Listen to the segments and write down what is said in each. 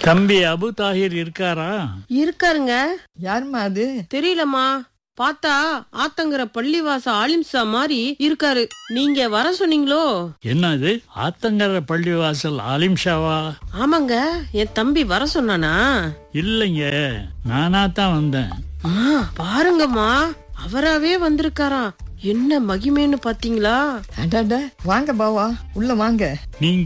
தம்பி அபு தாஹிர் இருக்காரா இருக்காருங்க யாரும்மா அது தெரியலம்மா பார்த்தா ஆத்தங்கர பள்ளிவாச ஆலிம்சா மாதிரி இருக்காரு நீங்க வர சொன்னீங்களோ என்னது ஆத்தங்கர பள்ளிவாசல் ஆலிம்ஷாவா ஆமாங்க என் தம்பி வர சொன்னானா இல்லைங்க நானா தான் வந்தேன் அம்மா பாருங்கம்மா அவராவே வந்திருக்காராம் என்ன மகிமைன்னு பாத்தீங்களா அடாடா வாங்க பாவா உள்ள வாங்க நீங்க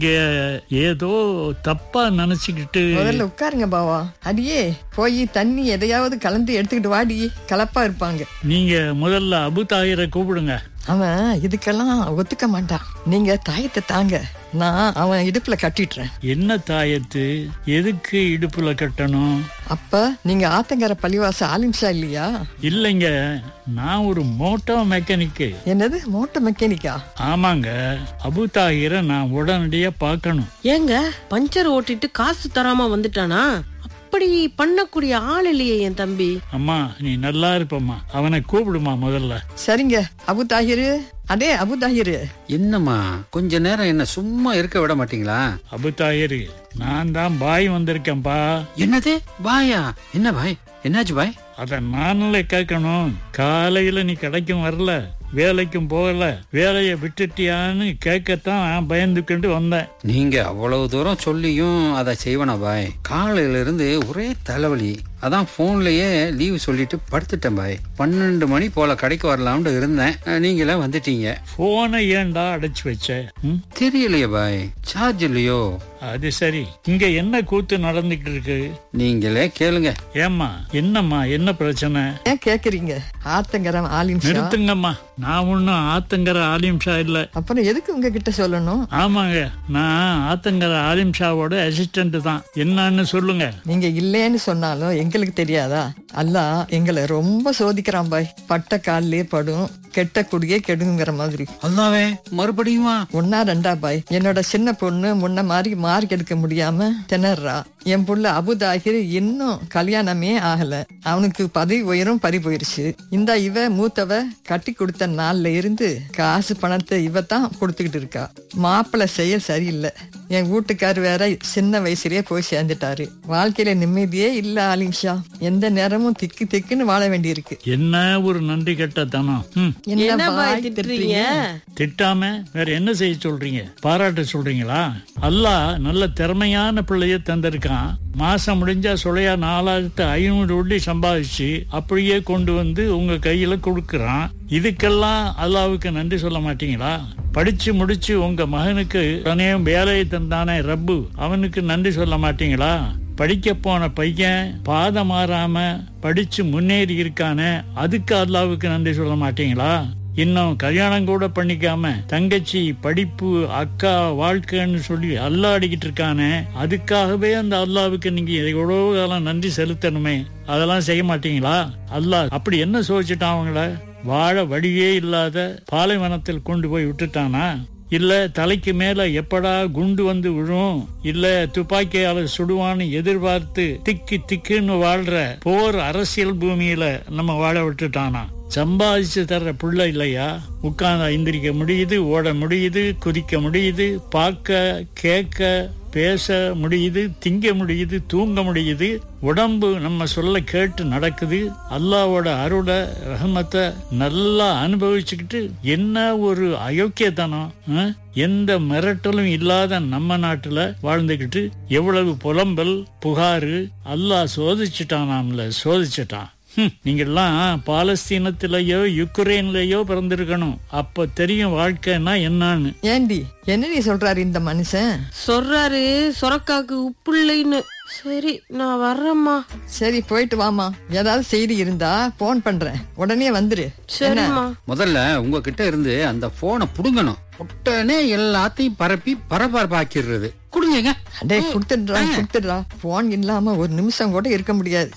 ஏதோ தப்பா நினைச்சுக்கிட்டு முதல்ல உட்காருங்க பாவா அடியே போய் தண்ணி எதையாவது கலந்து எடுத்துக்கிட்டு வாடி கலப்பா இருப்பாங்க நீங்க முதல்ல அபு தாஹிரை கூப்பிடுங்க அவன் இதுக்கெல்லாம் ஒத்துக்க மாட்டான் நீங்க தாயத்தை தாங்க நான் அவன் இடுப்புல கட்டிடுறேன் என்ன தாயத்து எதுக்கு இடுப்புல கட்டணும் அப்ப நீங்க ஆத்தங்கர பள்ளிவாச ஆலிம்சா இல்லையா இல்லைங்க நான் ஒரு மோட்டோ மெக்கானிக்கு என்னது மோட்டர் மெக்கானிக்கா ஆமாங்க அபு தாஹிரை நான் உடனடியா பார்க்கணும் ஏங்க பஞ்சர் ஓட்டிட்டு காசு தராம வந்துட்டானா அப்படி பண்ணக்கூடிய ஆள் இல்லையே என் தம்பி அம்மா நீ நல்லா இருப்பம்மா அவனை கூப்பிடுமா முதல்ல சரிங்க அபு தாஹிரு அடே அபு தாஹிரு என்னம்மா கொஞ்ச நேரம் என்ன சும்மா இருக்க விட மாட்டீங்களா அபு தாஹிர் நான் தான் பாய் வந்திருக்கேன்பா என்னது பாயா என்ன பாய் என்னாச்சு பாய் அத நானே கேட்கணும் காலையில நீ கடைக்கும் வரல வேலைக்கும் போகல வேலையை விட்டுட்டியான்னு கேட்கத்தான் நான் பயந்துக்கிட்டு வந்தேன் நீங்க அவ்வளவு தூரம் சொல்லியும் அதை செய்வனா பாய் காலையில இருந்து ஒரே தலைவலி அதான் போன்லயே லீவ் சொல்லிட்டு படுத்துட்டேன் பாய் பன்னெண்டு மணி போல கடைக்கு வரலாம்னு இருந்தேன் அஹ், நீங்களே வந்துட்டீங்க போனை ஏன்டா அடைச்சு வச்ச ம்? தெரியலையே பாய் சார்ஜ் இல்லையோ அது சரி இங்க என்ன கூத்து நடந்துகிட்டு இருக்கு நீங்களே கேளுங்க ஏம்மா என்னம்மா என்ன பிரச்சனை ஏன் கேக்குறீங்க ஆத்தங்கரம் ஆலிம்சா நிறுத்துங்கம்மா நான் ஒன்னும் ஆத்தங்கர ஆலிம்ஷா இல்ல அப்புறம் எதுக்கு உங்ககிட்ட சொல்லணும் ஆமாங்க நான் ஆத்தங்கர ஆலிம்ஷாவோட அசிஸ்டன்ட் தான் என்னன்னு சொல்லுங்க நீங்க இல்லைன்னு சொன்னாலும் எங்களுக்கு தெரியாதா அல்லாஹ் எங்களை ரொம்ப சோதிக்கிறான் பாய் பட்ட காலிலே படும் கெட்ட குடியே கெடுங்கிற மாதிரி அல்லாவே மறுபடியுமா ஒன்னா ரெண்டா பாய் என்னோட சின்ன பொண்ணு முன்ன மாதிரி மார்க் எடுக்க முடியாம திணறா என் புள்ள அபுதாகிர் இன்னும் கல்யாணமே ஆகல அவனுக்கு பதவி உயரும் பறி போயிருச்சு இந்த இவ மூத்தவ கட்டி கொடுத்த நாள்ல இருந்து காசு பணத்தை இவ தான் கொடுத்துக்கிட்டு இருக்கா மாப்பிள்ளை செயல் சரியில்லை என் வீட்டுக்கார் வேற சின்ன வயசுலயே போய் சேர்ந்துட்டாரு வாழ்க்கையில நிம்மதியே இல்ல ஆலிம்ஷா எந்த நேரமும் திக்கு திக்குன்னு வாழ வேண்டியிருக்கு என்ன ஒரு நன்றி கெட்டத்தனம் ம். என்ன பாய் பாய் திட்டுறீங்க திட்டாம வேற என்ன செய்ய சொல்றீங்க பாராட்ட சொல்றீங்களா அல்லாஹ் நல்ல திறமையான பிள்ளைய தந்திருக்கான் மாசம் முடிஞ்சா சுளையா நாலாயிரத்து ஐநூறு வட்டி சம்பாதிச்சு அப்படியே கொண்டு வந்து உங்க கையில கொடுக்கறான் இதுக்கெல்லாம் அல்லாவுக்கு நன்றி சொல்ல மாட்டீங்களா படிச்சு முடிச்சு உங்க மகனுக்கு தனியும் வேலையை தந்தானே ரப்பு அவனுக்கு நன்றி சொல்ல மாட்டீங்களா படிக்க போன பையன் பாதம் மாறாம படிச்சு முன்னேறி இருக்கானே அதுக்கு அல்லாவுக்கு நன்றி சொல்ல மாட்டீங்களா இன்னும் கல்யாணம் கூட பண்ணிக்காம தங்கச்சி படிப்பு அக்கா வாழ்க்கைன்னு சொல்லி அல்லாடிக்கிட்டு இருக்கானே அதுக்காகவே அந்த அல்லாவுக்கு நீங்க எவ்வளவு காலம் நன்றி செலுத்தணுமே அதெல்லாம் செய்ய மாட்டீங்களா அல்லாஹ் அப்படி என்ன சோதிச்சுட்டான் அவங்கள வாழ வழியே இல்லாத பாலைவனத்தில் கொண்டு போய் விட்டுட்டானா இல்ல தலைக்கு மேல எப்படா குண்டு வந்து விழும் இல்ல துப்பாக்கியால சுடுவான்னு எதிர்பார்த்து திக்கி திக்குன்னு வாழ்ற போர் அரசியல் பூமியில நம்ம வாழ விட்டுட்டானா சம்பாதிச்சு தர்ற புள்ள இல்லையா உட்கார்ந்து எந்திரிக்க முடியுது ஓட முடியுது குதிக்க முடியுது பார்க்க கேட்க பேச முடியுது திங்க முடியுது தூங்க முடியுது உடம்பு நம்ம சொல்ல கேட்டு நடக்குது அல்லாவோட அருளை ரஹமத்தை நல்லா அனுபவிச்சுக்கிட்டு என்ன ஒரு அயோக்கியத்தனம் ஆ? எந்த மிரட்டலும் இல்லாத நம்ம நாட்டுல வாழ்ந்துகிட்டு எவ்வளவு புலம்பல் புகாரு அல்லாஹ் சோதிச்சுட்டானாம்ல சோதிச்சுட்டான் ஹம், நீங்கெல்லாம் பாலஸ்தீனத்திலயோ யுக்ரைன்லயோ பிறந்திருக்கணும் அப்ப தெரியும் வாழ்க்கைன்னா என்னன்னு ஏண்டி என்னடி சொல்றாரு இந்த மனுஷன் சொல்றாரு சொரக்காக்கு உப்பு இல்லைன்னு சரி நான் வர்றேம்மா சரி போயிட்டு வாமா ஏதாவது செய்தி இருந்தா போன் பண்றேன் உடனே வந்துரு சரிம்மா முதல்ல உங்ககிட்ட இருந்து அந்த போனை புடுங்கணும் உடனே எல்லாத்தையும் பரப்பி பரபரப்பாக்கிடுறது குடுங்க அடே குடுத்துடுறா குடுத்துடுறா போன் இல்லாம ஒரு நிமிஷம் கூட இருக்க முடியாது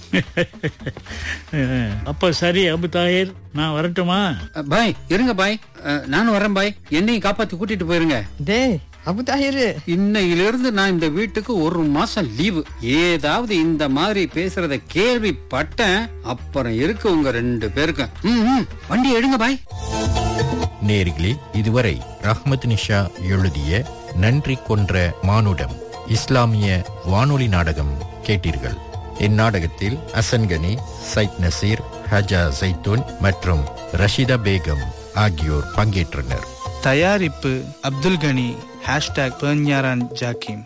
அஹ், அப்ப சரி அபு தாயிர் நான் வரட்டுமா பாய் இருங்க பாய் அஹ், நானும் வரேன் பாய் என்னையும் காப்பாத்தி கூட்டிட்டு போயிருங்க டேய் அபுதாயிரு இன்னையிலிருந்து நான் இந்த வீட்டுக்கு ஒரு மாசம் லீவு ஏதாவது இந்த மாதிரி பேசுறத கேள்விப்பட்டேன் அப்புறம் இருக்கு உங்க ரெண்டு பேருக்கும் ம், ம். வண்டி எடுங்க பாய் நேர்களே இதுவரை ரஹ்மத் நிஷா எழுதிய நன்றி கொன்ற மானுடம் இஸ்லாமிய வானொலி நாடகம் கேட்டீர்கள் இந்நாடகத்தில் அசன்கனி சைத் நசீர் ஹஜா சைத்தூன் மற்றும் ரஷிதா பேகம் ஆகியோர் பங்கேற்றனர் தயாரிப்பு அப்துல் கனி ஹேஷ்டாக் பெர்ஞாரான் ஜாக்கிம்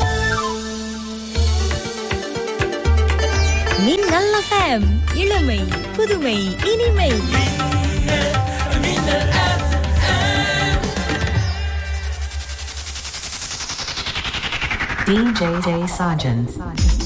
மின்னல் FM இளமை புதுமை இனிமை DJ Sajan.